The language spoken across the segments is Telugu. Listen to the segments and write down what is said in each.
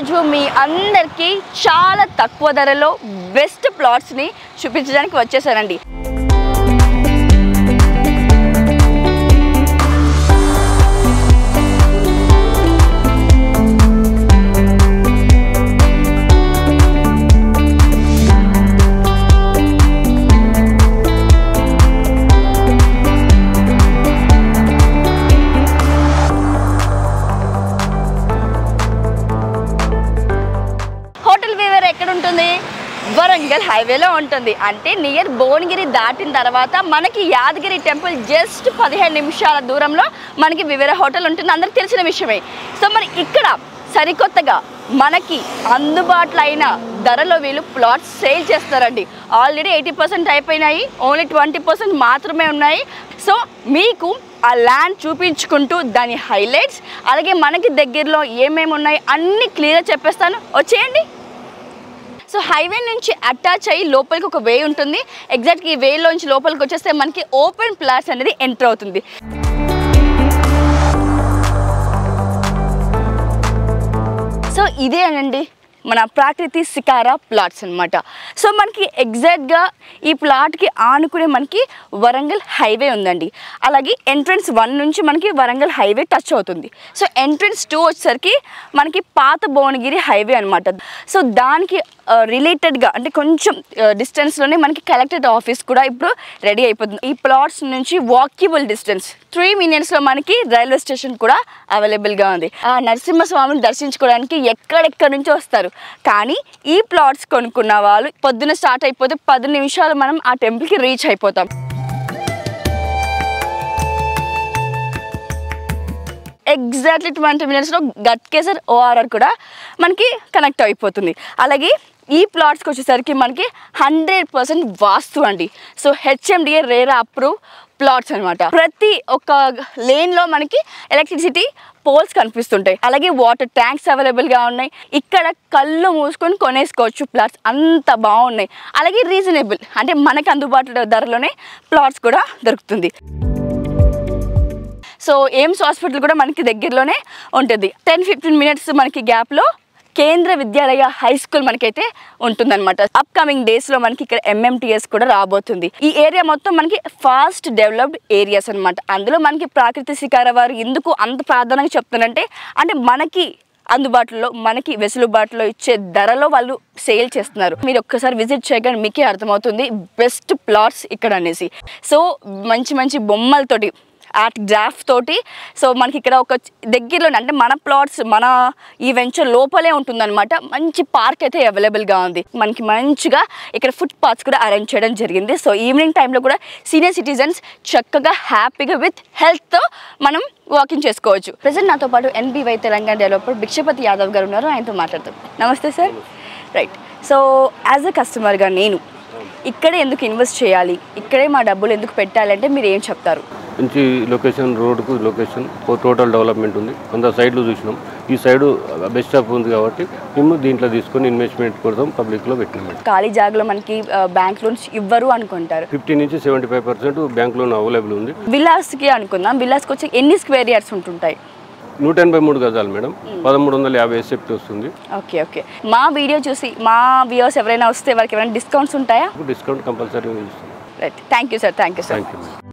ఈరోజు మీ అందరికీ చాలా తక్కువ ధరలో బెస్ట్ ప్లాట్స్ని చూపించడానికి వచ్చేసానండి హోటల్ వీవర్ ఎక్కడ ఉంటుంది వరంగల్ హైవేలో ఉంటుంది అంటే నియర్ భువనగిరి దాటిన తర్వాత మనకి యాదగిరి టెంపుల్ జస్ట్ పదిహేను నిమిషాల దూరంలో మనకి వివేర హోటల్ ఉంటుంది అందరికి తెలిసిన విషయమే సో మరి ఇక్కడ సరికొత్తగా మనకి అందుబాటులో అయిన ధరలో వీళ్ళు ప్లాట్స్ సేల్ చేస్తారండి ఆల్రెడీ ఎయిటీ పర్సెంట్ అయిపోయినాయి ఓన్లీ ట్వంటీ పర్సెంట్ మాత్రమే ఉన్నాయి సో మీకు ఆ ల్యాండ్ చూపించుకుంటూ దాని హైలైట్స్ అలాగే మనకి దగ్గరలో ఏమేమి ఉన్నాయి అన్నీ క్లియర్గా చెప్పేస్తాను వచ్చేయండి సో హైవే నుంచి అటాచ్ అయ్యి లోపలికి ఒక వే ఉంటుంది ఎగ్జాక్ట్గా ఈ వేలోంచి లోపలికి వచ్చేస్తే మనకి ఓపెన్ ప్లాట్స్ అనేది ఎంటర్ అవుతుంది సో ఇదేనండి మన ప్రాకృతి శికార ప్లాట్స్ అన్నమాట సో మనకి ఎగ్జాక్ట్గా ఈ ప్లాట్కి ఆనుకునే మనకి వరంగల్ హైవే ఉందండి అలాగే ఎంట్రన్స్ వన్ నుంచి మనకి వరంగల్ హైవే టచ్ అవుతుంది సో ఎంట్రన్స్ టూ వచ్చేసరికి మనకి పాత భువనగిరి హైవే అనమాట సో దానికి రిలేటెడ్గా అంటే కొంచెం డిస్టెన్స్లోనే మనకి కలెక్టరేట్ ఆఫీస్ కూడా ఇప్పుడు రెడీ అయిపోతుంది ఈ ప్లాట్స్ నుంచి వాక్యబుల్ డిస్టెన్స్ త్రీ మినిట్స్లో మనకి రైల్వే స్టేషన్ కూడా అవైలబుల్గా ఉంది ఆ నరసింహస్వామిని దర్శించుకోవడానికి ఎక్కడెక్కడి నుంచో వస్తారు కానీ ఈ ప్లాట్స్ కొనుక్కున్న వాళ్ళు పొద్దున స్టార్ట్ అయిపోతే పది నిమిషాలు మనం ఆ టెంపుల్కి రీచ్ అయిపోతాం ఎగ్జాక్ట్లీ ట్వంటీ మినిట్స్లో గట్కేసర్ ఓఆర్ఆర్ కూడా మనకి కనెక్ట్ అయిపోతుంది అలాగే ఈ ప్లాట్స్కి వచ్చేసరికి మనకి హండ్రెడ్ పర్సెంట్ వాస్తు అండి so HMDA RERA approve plots అనమాట ప్రతి ఒక్క లేన్లో మనకి ఎలక్ట్రిసిటీ పోల్స్ కనిపిస్తుంటాయి అలాగే వాటర్ ట్యాంక్స్ అవైలబుల్గా ఉన్నాయి ఇక్కడ కళ్ళు మూసుకొని కొనేసుకోవచ్చు ప్లాట్స్ అంత బాగున్నాయి అలాగే రీజనబుల్ అంటే మనకు అందుబాటులో ధరలోనే ప్లాట్స్ కూడా దొరుకుతుంది సో ఎయిమ్స్ హాస్పిటల్ కూడా మనకి దగ్గరలోనే ఉంటుంది టెన్ ఫిఫ్టీన్ మినిట్స్ మనకి గ్యాప్లో కేంద్ర విద్యాలయ హై స్కూల్ మనకైతే ఉంటుందన్నమాట అప్కమింగ్ డేస్లో మనకి ఇక్కడ ఎంఎంటీఎస్ కూడా రాబోతుంది ఈ ఏరియా మొత్తం మనకి ఫాస్ట్ డెవలప్డ్ ఏరియాస్ అన్నమాట అందులో మనకి ప్రాకృతి శిఖార వారు ఎందుకు అంత ప్రాధాన్యంగా చెప్తానంటే అంటే మనకి అందుబాటులో మనకి వెసులుబాటులో ఇచ్చే ధరలో వాళ్ళు సేల్ చేస్తున్నారు మీరు ఒక్కసారి విజిట్ చేయగానే మీకే అర్థమవుతుంది బెస్ట్ ప్లాట్స్ ఇక్కడ అనేసి సో మంచి మంచి బొమ్మలతోటి ఆర్ట్ గ్రాఫ్ తోటి సో మనకి ఇక్కడ ఒక దగ్గరలో అంటే మన ప్లాట్స్ మన ఈ వెంచర్ లోపలే ఉంటుందన్నమాట మంచి పార్క్ అయితే అవైలబుల్గా ఉంది మనకి మంచిగా ఇక్కడ ఫుట్ పాత్స్ కూడా అరేంజ్ చేయడం జరిగింది సో ఈవినింగ్ టైంలో కూడా సీనియర్ సిటిజన్స్ చక్కగా హ్యాపీగా విత్ హెల్త్తో మనం వాకింగ్ చేసుకోవచ్చు ప్రజెంట్ నాతో పాటు ఎన్బీవై తెలంగాణ డెవలపర్ భిక్షపతి యాదవ్ గారు ఉన్నారు ఆయనతో మాట్లాడతాం నమస్తే sir right so as a కస్టమర్గా నేను ఇక్కడే ఎందుకు ఇన్వెస్ట్ చేయాలి ఇక్కడే మా డబ్బులు ఎందుకు పెట్టాలంటే మీరు ఏం చెప్తారు మంచి లొకేషన్ రోడ్కు లొకేషన్ టోటల్ డెవలప్మెంట్ ఉంది కొంత సైడ్లు చూసినాం ఈ సైడ్ బెస్ట్ ఆఫ్ ఉంది కాబట్టి మేము దీంట్లో తీసుకొని ఇన్వెస్ట్మెంట్ కోసం పబ్లిక్లో పెట్టినాం ఖాళీ జాగాలో మనకి బ్యాంక్ లోన్స్ ఇవ్వరు అనుకుంటారు ఫిఫ్టీ నుంచి seventy five percent bank loan available ఉంది విలాస్కి అనుకుందాం విలాస్కి వచ్చి ఎన్ని స్క్వేర్ యార్డ్స్ ఉంటుంటాయి నూట ఎనభై మూడు గజాలు మేడం పదమూడు వందల యాభై ఎస్ఎఫ్టీ వస్తుంది ఓకే ఓకే మా వీడియో చూసి మా వ్యూవర్స్ ఎవరైనా వస్తే వాళ్ళకి ఏమైనా డిస్కౌంట్స్ ఉంటాయా డిస్కౌంట్ కంపల్సరీ ఇస్తాం right thank you sir thank you sir thank you madam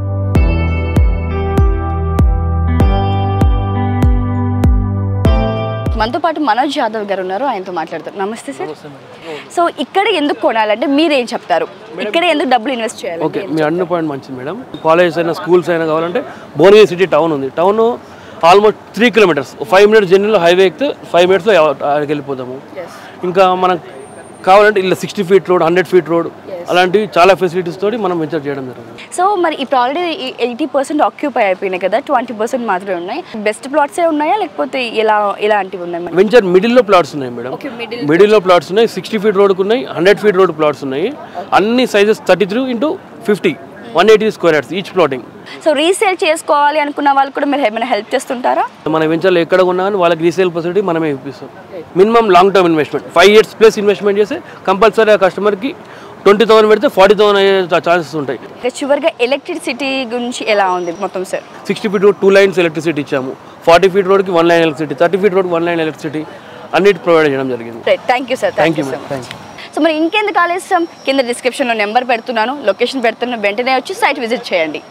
మనతో పాటు మనోజ్ యాదవ్ గారు ఉన్నారు ఆయనతో మాట్లాడతారు నమస్తే సార్ సో ఇక్కడ ఎందుకు కొనాలంటే మీరేం చెప్తారు ఇక్కడ ఎందుకు డబ్బులు ఇన్వెస్ట్ చేయాలి ఓకే మీ అన్న పాయింట్ మంచిది మేడం కాలేజెస్ అయినా స్కూల్స్ అయినా కావాలంటే భువనగిరి సిటీ టౌన్ ఉంది town almost three kilometres five minutes జర్నీలో హైవే ఎక్కితే ఫైవ్ మినిట్స్లో ఆడికి వెళ్ళిపోతాము ఇంకా మనకు కావాలంటే ఇలా sixty feet road hundred feet road అలాంటివి చాలా ఫెసిలిటీస్ తోటి మనం వెంచర్ చేయడం జరుగుతుంది సో మరి ఇప్పుడు ఆల్రెడీ ఎయిటీ పర్సెంట్ ఆక్యుపై అయిపోయినాయి కదా ట్వంటీ పర్సెంట్ మాత్రమే ఉన్నాయి బెస్ట్ ప్లాట్సే ఉన్నాయా లేకపోతే ఇలా ఇలాంటివి ఉన్నాయి మరి? వెంచర్ మిడిల్లో ప్లాట్స్ ఉన్నాయి మేడం Okay, middle మిడిల్లో ప్లాట్స్ ఉన్నాయి సిక్స్టీ ఫీట్ రోడ్కి ఉన్నాయి హండ్రెడ్ ఫీట్ రోడ్ ప్లాట్స్ ఉన్నాయి అన్ని sizes thirty three into fifty one eighty square yards each plotting so resale చేసుకోవాలి అనుకున్న వాళ్ళు కూడా మీరు ఏమైనా హెల్ప్ చేస్తుంటారా మన వెంచర్లో ఎక్కడ ఉన్నా కానీ వాళ్ళకి రీసేల్ ఫెసిలిటీ మనమే ఇప్పిస్తాం minimum long term investment five years plus investment చేస్తే కంపల్సరీ ఆ కస్టమర్కి ట్వంటీ థౌసండ్ పెడితే ఫార్టీ థౌసండ్ అయ్యే ఛాన్సెస్ ఉంటాయి ఇక చివరిగా ఎలక్ట్రిసిటీ గురించి ఎలా ఉంది మొత్తం sir sixty feet two lines electricity ఇచ్చాము ఫార్టీ ఫీట్ రోడ్కి one line electricity thirty feet రోడ్కి వన్ లైన్ ఎలక్ట్రిసిటీ అన్నిటి ప్రొవైడ్ చేయడం జరిగింది thank you sir thank you so madam thank you so మరి ఇంకెందుకు ఆలస్యం కింద డిస్క్రిప్షన్లో నెంబర్ పెడుతున్నాను లొకేషన్ పెడుతున్నాను వెంటనే వచ్చి సైట్ విజిట్ చేయండి